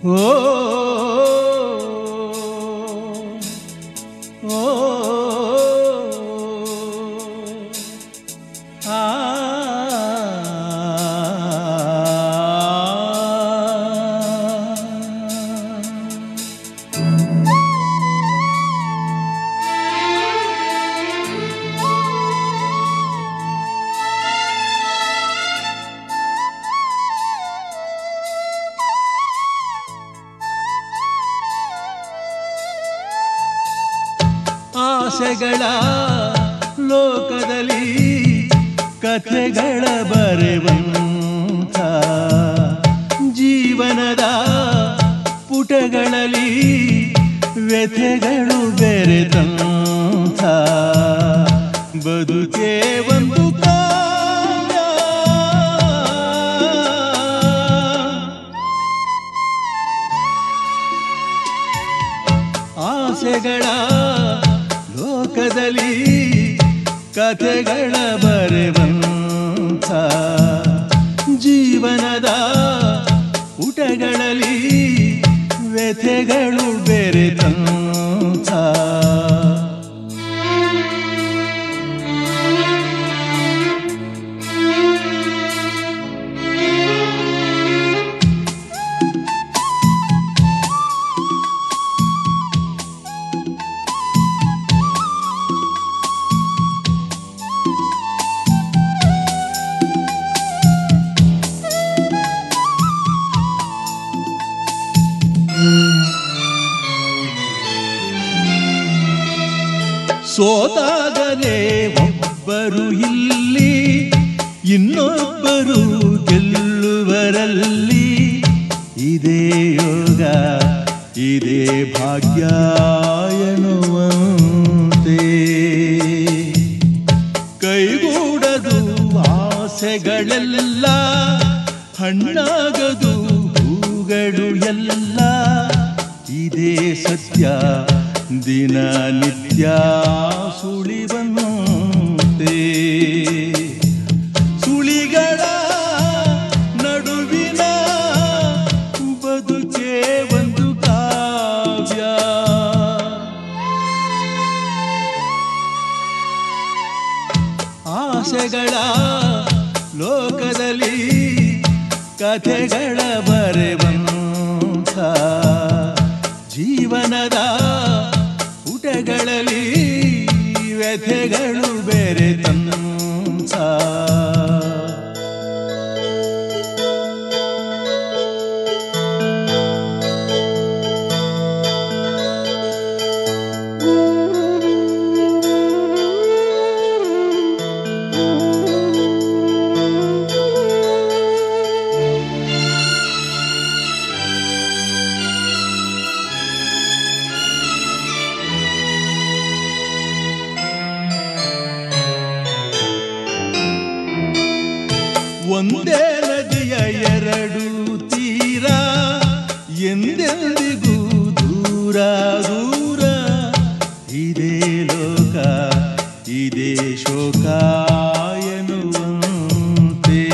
ಓ ಓ ಆ ಆಸೆಗಳ ಲೋಕದಲ್ಲಿ ಕಥೆಗಳ ಬರೆವಂಥ ಜೀವನದ ಪುಟಗಳಲ್ಲಿ ವ್ಯಥೆಗಳು ಬೆರೆತಂಥ ಬದುಕೆ ಒಂದು ಕಾವ್ಯ ಆಸೆಗಳ ಲೋಕದಲ್ಲಿ ಕಥೆಗಳ ಬರೆವಂಥ ಜೀವನದ ಊಟಗಳಲ್ಲಿ ವ್ಯಥೆಗಳು ಬೆರೆತಂಥ ಸೋತಾಗಲೇ ಒಬ್ಬರು ಇಲ್ಲಿ ಇನ್ನೊಬ್ಬರು ಗೆಲ್ಲುವರಲ್ಲಿ ಇದೇ ಯೋಗ ಇದೇ ಭಾಗ್ಯ ಎನ್ನುವಂತೆ ಕೈಗೂಡದು ಆಸೆಗಳೆಲ್ಲ ಹಣ್ಣಾಗದು ಹೂಗಳು ಎಲ್ಲ ಇದೇ ಸತ್ಯ ದಿನ ನಿತ್ಯ ಸುಳಿವಂತೆ ಸುಳಿಗಳ ನಡುವಿನ ಬದುಕೆ ಒಂದು ಕಾವ್ಯ ಆಸೆಗಳ ಲೋಕದಲ್ಲಿ ಕಥೆಗಳ ಬರೆವಂಥ ಜೀವನದ ಪುಟಗಳಲ್ಲಿ ವ್ಯಥೆಗಳು ಬೆರೆತಂಥ ಒಂದೇ ನದಿಯ ಎರಡು ತೀರ ಎಂದೆಂದಿಗೂ ದೂರ ದೂರ ಇದೇ ಲೋಕ ಇದೇ ಶೋಕ ಎನ್ನುವಂತೆ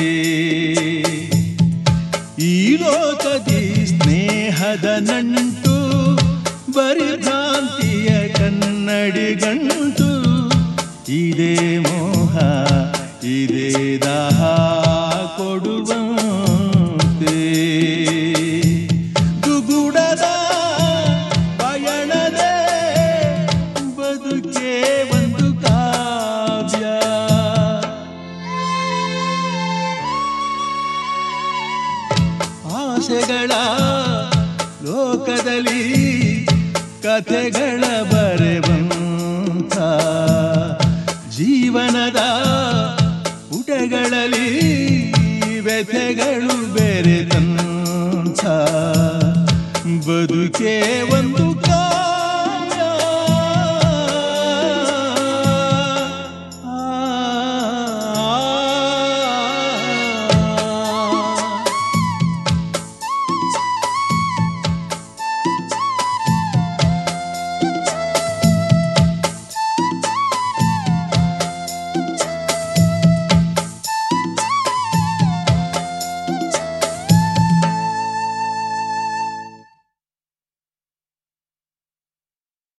ಈ ಲೋಕದಿ ಸ್ನೇಹದ ನಂಟು ಬರಿ ಭ್ರಾಂತಿಯ ಕನ್ನಡಿ ಗಂಟು ಇದೇ ಮೋಹ ಇದೇ ದಾಹ ಕೊಡುವಂತೆ ದುಗುಡದ ಪಯಣದೇ ಬದುಕೆ ಒಂದು ಕಾವ್ಯ ಆಸೆಗಳ ಲೋಕದಲ್ಲಿ ಕಥೆಗಳ ಬರೆವಂಥ ಜೀವನದ ಪುಟಗಳಲ್ಲಿ ವ್ಯಥೆಗಳು ಬೆರೆತಂಥ ಬದುಕೆ